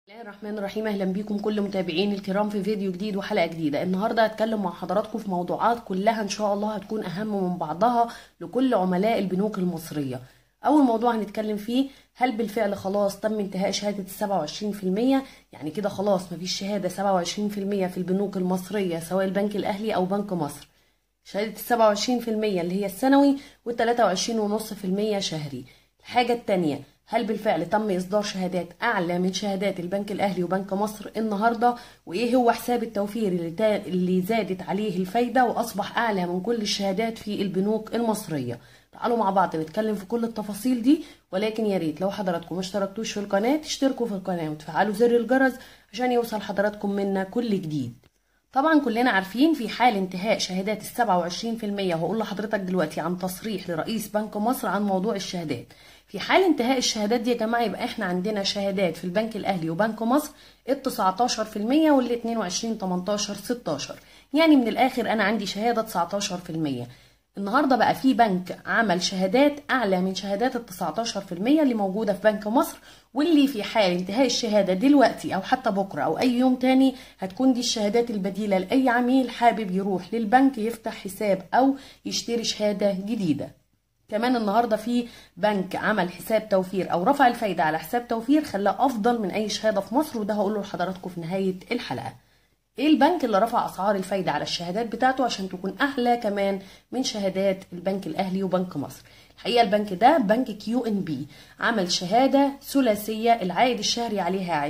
الله الرحمن الرحيم اهلا بيكم كل متابعين الكرام في فيديو جديد وحلقه جديده النهارده هتكلم مع حضراتكم في موضوعات كلها ان شاء الله هتكون اهم من بعضها لكل عملاء البنوك المصريه اول موضوع هنتكلم فيه هل بالفعل خلاص تم انتهاء شهاده ال 27% يعني كده خلاص مفيش شهاده 27% في البنوك المصريه سواء البنك الاهلي او بنك مصر شهاده ال 27% اللي هي السنوي وال 23.5% شهري الحاجه الثانيه هل بالفعل تم إصدار شهادات أعلى من شهادات البنك الأهلي وبنك مصر النهاردة وإيه هو حساب التوفير اللي, تا... اللي زادت عليه الفايدة وأصبح أعلى من كل الشهادات في البنوك المصرية تعالوا مع بعض نتكلم في كل التفاصيل دي ولكن يا ريت لو حضراتكم ما اشتركتوش في القناة تشتركوا في القناة وتفعلوا زر الجرس عشان يوصل حضراتكم منا كل جديد طبعا كلنا عارفين في حال انتهاء شهادات ال 27% وهقول لحضرتك دلوقتي عن تصريح لرئيس بنك مصر عن موضوع الشهادات في حال انتهاء الشهادات دي يا جماعه يبقى احنا عندنا شهادات في البنك الاهلي وبنك مصر ال 19% وال 22 18 16 يعني من الاخر انا عندي شهاده 19% النهارده بقى في بنك عمل شهادات اعلى من شهادات ال 19% اللي موجوده في بنك مصر واللي في حال انتهاء الشهاده دلوقتي او حتى بكره او اي يوم تاني هتكون دي الشهادات البديله لاي عميل حابب يروح للبنك يفتح حساب او يشتري شهاده جديده كمان النهارده في بنك عمل حساب توفير او رفع الفايده على حساب توفير خلاه افضل من اي شهاده في مصر وده هقوله لحضراتكم في نهايه الحلقه ايه البنك اللي رفع اسعار الفايده على الشهادات بتاعته عشان تكون اعلى كمان من شهادات البنك الاهلي وبنك مصر الحقيقه البنك ده بنك كيو ان بي عمل شهاده ثلاثيه العائد الشهري عليها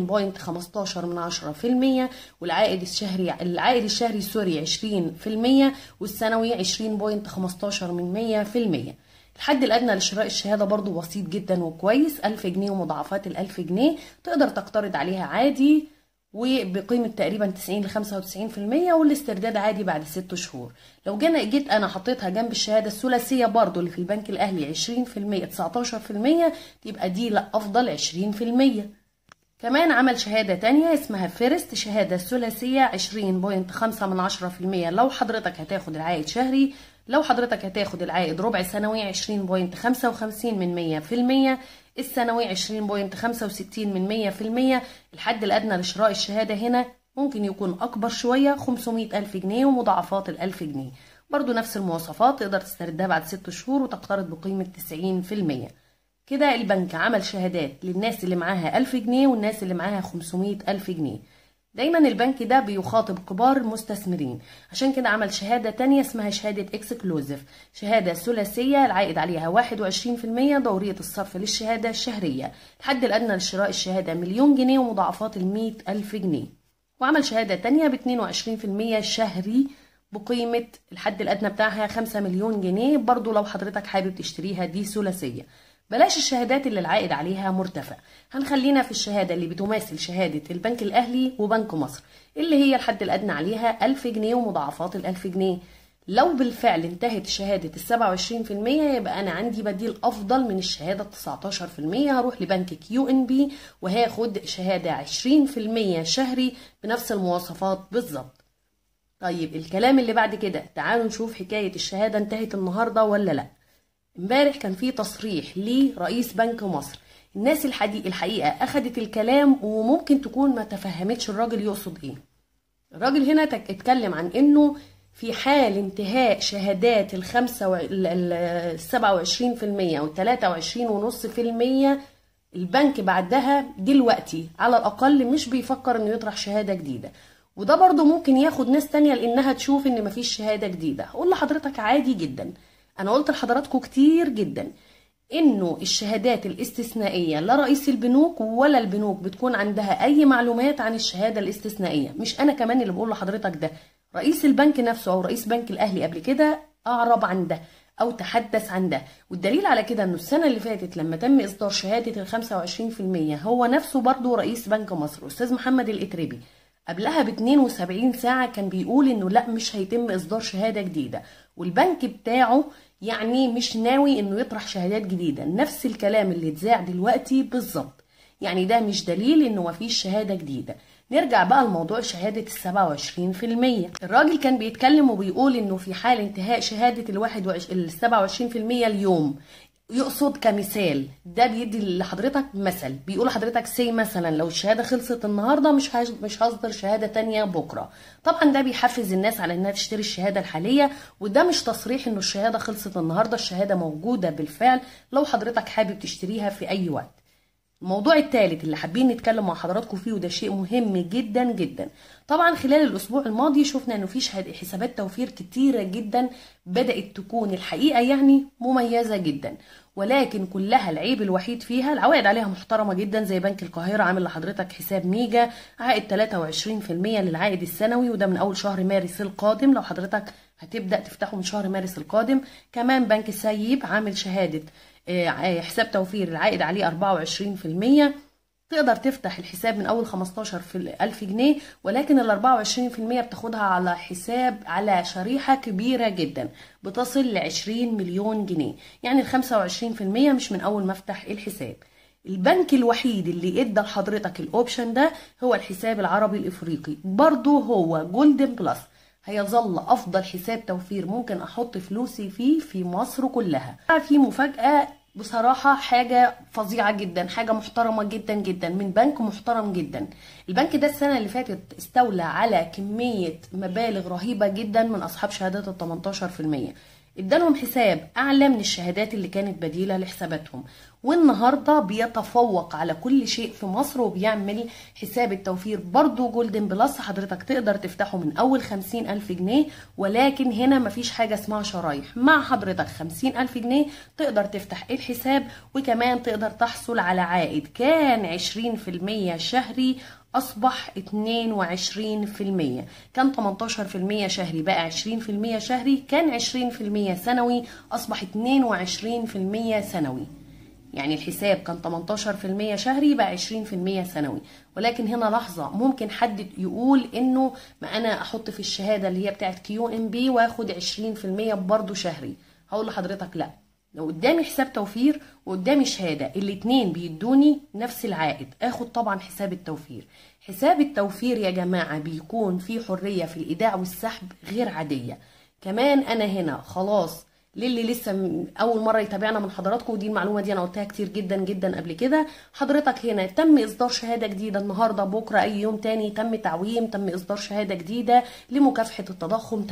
20.15 من 10% والعائد الشهري العائد الشهري سوري 20% والسنوي 20.15 من 100% الحد الأدنى لشراء الشهادة برضو بسيط جدا وكويس 1000 جنيه ومضاعفات ال 1000 جنيه تقدر تقترض عليها عادي وبقيمة تقريبا 90 ل 95% والاسترداد عادي بعد 6 شهور لو جينا جيت انا حطيتها جنب الشهادة الثلاثية برضو اللي في البنك الاهلي 20% 19% تبقى دي لا افضل 20% كمان عمل شهادة تانية اسمها فيرست شهادة ثلاثية 20.5 من 10% لو حضرتك هتاخد العائد شهري لو حضرتك هتاخد العائد ربع سنوي 20.55 من 100% السنوي 20.65 من 100% الحد الأدنى لشراء الشهادة هنا ممكن يكون أكبر شوية 500 ألف جنيه ومضاعفات الألف جنيه برضو نفس المواصفات تقدر تستردها بعد 6 شهور وتقترض بقيمة 90% كده البنك عمل شهادات للناس اللي معاها 1000 جنيه والناس اللي معاها 500 ألف جنيه دايما البنك ده بيخاطب كبار المستثمرين عشان كده عمل شهادة تانية اسمها شهادة اكسكلوزيف شهادة ثلاثية العائد عليها 21% دورية الصرف للشهادة الشهرية الحد الأدنى لشراء الشهادة مليون جنيه ومضاعفات المية ألف جنيه وعمل شهادة تانية ب 22% شهري بقيمة الحد الأدنى بتاعها 5 مليون جنيه برضو لو حضرتك حابب تشتريها دي ثلاثية بلاش الشهادات اللي العائد عليها مرتفع هنخلينا في الشهادة اللي بتماثل شهادة البنك الأهلي وبنك مصر اللي هي الحد الأدنى عليها 1000 جنيه ومضاعفات ال 1000 جنيه لو بالفعل انتهت شهادة ال 27% يبقى أنا عندي بديل أفضل من الشهادة 19% هروح لبنك كيو إن بي وهاخد شهادة 20% شهري بنفس المواصفات بالظبط طيب الكلام اللي بعد كده تعالوا نشوف حكاية الشهادة انتهت النهاردة ولا لأ امبارح كان في تصريح لرئيس بنك مصر الناس الحديق الحقيقة أخدت الكلام وممكن تكون ما تفهمتش الراجل يقصد إيه الراجل هنا اتكلم عن إنه في حال انتهاء شهادات الخمسة و... السبعة وعشرين في المية والتلاتة وعشرين ونص في المية البنك بعدها دلوقتي على الأقل مش بيفكر إنه يطرح شهادة جديدة وده برضو ممكن ياخد ناس تانية لإنها تشوف إن مفيش شهادة جديدة هقول لحضرتك عادي جدا انا قلت لحضراتكم كتير جدا انه الشهادات الاستثنائيه لا رئيس البنوك ولا البنوك بتكون عندها اي معلومات عن الشهاده الاستثنائيه مش انا كمان اللي بقول لحضرتك ده رئيس البنك نفسه او رئيس بنك الاهلي قبل كده اعرب عن ده او تحدث عن ده والدليل على كده انه السنه اللي فاتت لما تم اصدار شهاده ال 25% هو نفسه برضه رئيس بنك مصر استاذ محمد الاتربي قبلها ب 72 ساعة كان بيقول انه لا مش هيتم اصدار شهادة جديدة والبنك بتاعه يعني مش ناوي انه يطرح شهادات جديدة نفس الكلام اللي اتذاع دلوقتي بالظبط يعني ده مش دليل انه مفيش شهادة جديدة نرجع بقى لموضوع شهادة السبعة وعشرين في المية الراجل كان بيتكلم وبيقول انه في حال انتهاء شهادة الواحد السبعة وعشرين في المية اليوم يقصد كمثال ده بيدي لحضرتك مثل بيقول لحضرتك سي مثلا لو الشهاده خلصت النهارده مش هج- مش هصدر شهاده تانية بكره طبعا ده بيحفز الناس على انها تشتري الشهاده الحاليه وده مش تصريح انه الشهاده خلصت النهارده الشهاده موجوده بالفعل لو حضرتك حابب تشتريها في اي وقت الموضوع الثالث اللي حابين نتكلم مع حضراتكم فيه وده شيء مهم جدا جدا طبعا خلال الاسبوع الماضي شفنا انه في شهاد- حسابات توفير كتيره جدا بدات تكون الحقيقه يعني مميزه جدا ولكن كلها العيب الوحيد فيها العوائد عليها محترمه جدا زي بنك القاهره عامل لحضرتك حساب ميجا عائد 23% للعائد السنوي وده من اول شهر مارس القادم لو حضرتك هتبدا تفتحه من شهر مارس القادم كمان بنك السيب عامل شهاده آه، حساب توفير العائد عليه 24% تقدر تفتح الحساب من اول 15 في ألف جنيه ولكن ال 24% بتاخدها على حساب على شريحة كبيرة جدا بتصل ل 20 مليون جنيه يعني ال 25% مش من اول ما افتح الحساب البنك الوحيد اللي ادى لحضرتك الاوبشن ده هو الحساب العربي الافريقي برضو هو جولدن بلس هيظل افضل حساب توفير ممكن احط فلوسي فيه في مصر كلها في مفاجأة بصراحة حاجة فظيعة جدا حاجة محترمة جدا جدا من بنك محترم جدا البنك ده السنة اللي فاتت استولى على كمية مبالغ رهيبة جدا من أصحاب شهادات ال 18% ادالهم حساب اعلى من الشهادات اللي كانت بديله لحساباتهم والنهارده بيتفوق على كل شيء في مصر وبيعمل حساب التوفير برضو جولدن بلس حضرتك تقدر تفتحه من اول خمسين الف جنيه ولكن هنا مفيش حاجه اسمها شرايح مع حضرتك خمسين الف جنيه تقدر تفتح الحساب وكمان تقدر تحصل على عائد كان عشرين في المية شهري أصبح 22% كان 18% شهري بقى 20% شهري كان 20% سنوي أصبح 22% سنوي يعني الحساب كان 18% شهري بقى 20% سنوي ولكن هنا لحظة ممكن حد يقول انه ما انا احط في الشهادة اللي هي بتاعت كيو ام بي واخد 20% برضو شهري هقول لحضرتك لا لو قدامي حساب توفير وقدامي شهادة الاتنين بيدوني نفس العائد اخد طبعا حساب التوفير حساب التوفير يا جماعة بيكون فيه حرية في الايداع والسحب غير عادية كمان انا هنا خلاص للي لسه م- اول مره يتابعنا من حضراتكم ودي المعلومه دي انا قلتها كتير جدا جدا قبل كده حضرتك هنا تم اصدار شهاده جديده النهارده بكره اي يوم تاني تم تعويم تم اصدار شهاده جديده لمكافحه التضخم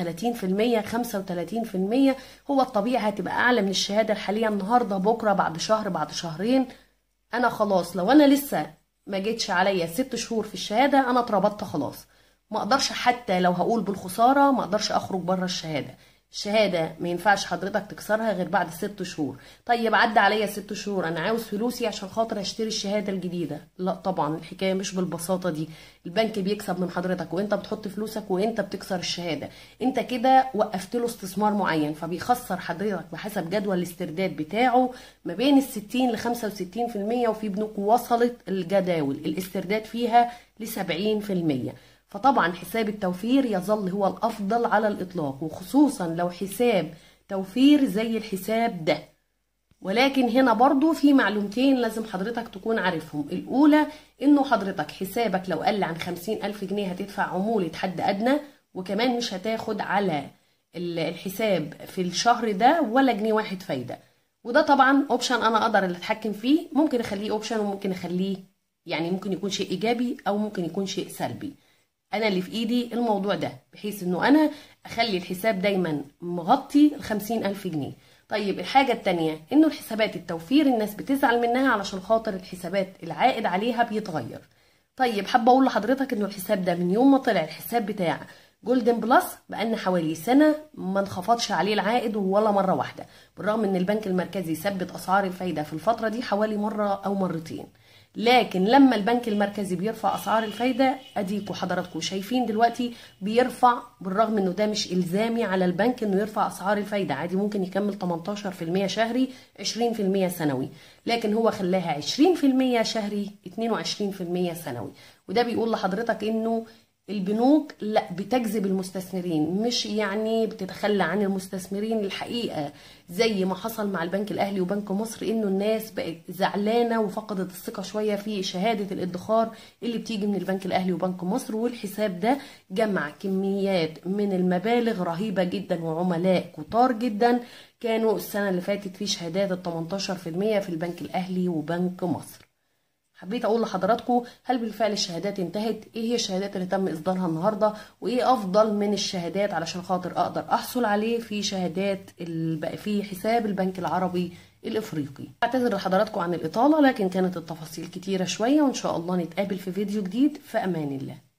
30% 35% هو الطبيعي هتبقى اعلى من الشهاده الحاليه النهارده بكره بعد شهر بعد شهرين انا خلاص لو انا لسه ما جيتش عليا ست شهور في الشهاده انا اتربطت خلاص ما اقدرش حتى لو هقول بالخساره ما اقدرش اخرج بره الشهاده الشهاده ما ينفعش حضرتك تكسرها غير بعد ست شهور طيب عدى عليا ست شهور انا عاوز فلوسي عشان خاطر اشتري الشهاده الجديده لا طبعا الحكايه مش بالبساطه دي البنك بيكسب من حضرتك وانت بتحط فلوسك وانت بتكسر الشهاده انت كده وقفت له استثمار معين فبيخسر حضرتك بحسب جدول الاسترداد بتاعه ما بين ال 60 ل 65% وفي بنوك وصلت الجداول الاسترداد فيها ل 70% فطبعا حساب التوفير يظل هو الافضل على الاطلاق وخصوصا لو حساب توفير زي الحساب ده ولكن هنا برضو في معلومتين لازم حضرتك تكون عارفهم الأولى إنه حضرتك حسابك لو قل عن خمسين ألف جنيه هتدفع عمولة حد أدنى وكمان مش هتاخد على ال- الحساب في الشهر ده ولا جنيه واحد فايدة وده طبعا اوبشن انا اقدر اللي اتحكم فيه ممكن اخليه اوبشن وممكن اخليه يعني ممكن يكون شيء ايجابي او ممكن يكون شيء سلبي انا اللي في ايدي الموضوع ده بحيث انه انا اخلي الحساب دايما مغطي الخمسين الف جنيه طيب الحاجة التانية انه الحسابات التوفير الناس بتزعل منها علشان خاطر الحسابات العائد عليها بيتغير طيب حابة اقول لحضرتك انه الحساب ده من يوم ما طلع الحساب بتاع جولدن بلس بقالنا حوالي سنة ما انخفضش عليه العائد ولا مرة واحدة بالرغم ان البنك المركزي ثبت اسعار الفايدة في الفترة دي حوالي مرة او مرتين لكن لما البنك المركزي بيرفع اسعار الفايده اديكوا حضراتكم شايفين دلوقتي بيرفع بالرغم انه ده مش الزامي على البنك انه يرفع اسعار الفايده عادي ممكن يكمل 18% شهري 20% سنوي لكن هو خلاها 20% شهري 22% سنوي وده بيقول لحضرتك انه البنوك لا بتجذب المستثمرين مش يعني بتتخلى عن المستثمرين الحقيقة زي ما حصل مع البنك الأهلي وبنك مصر إنه الناس بقت زعلانة وفقدت الثقة شوية في شهادة الادخار اللي بتيجي من البنك الأهلي وبنك مصر والحساب ده جمع كميات من المبالغ رهيبة جدا وعملاء كتار جدا كانوا السنة اللي فاتت في شهادات ال 18% في البنك الأهلي وبنك مصر حبيت اقول لحضراتكم هل بالفعل الشهادات انتهت ايه هي الشهادات اللي تم اصدارها النهارده وايه افضل من الشهادات علشان خاطر اقدر احصل عليه في شهادات الب... في حساب البنك العربي الافريقي اعتذر لحضراتكم عن الاطاله لكن كانت التفاصيل كتيره شويه وان شاء الله نتقابل في فيديو جديد في امان الله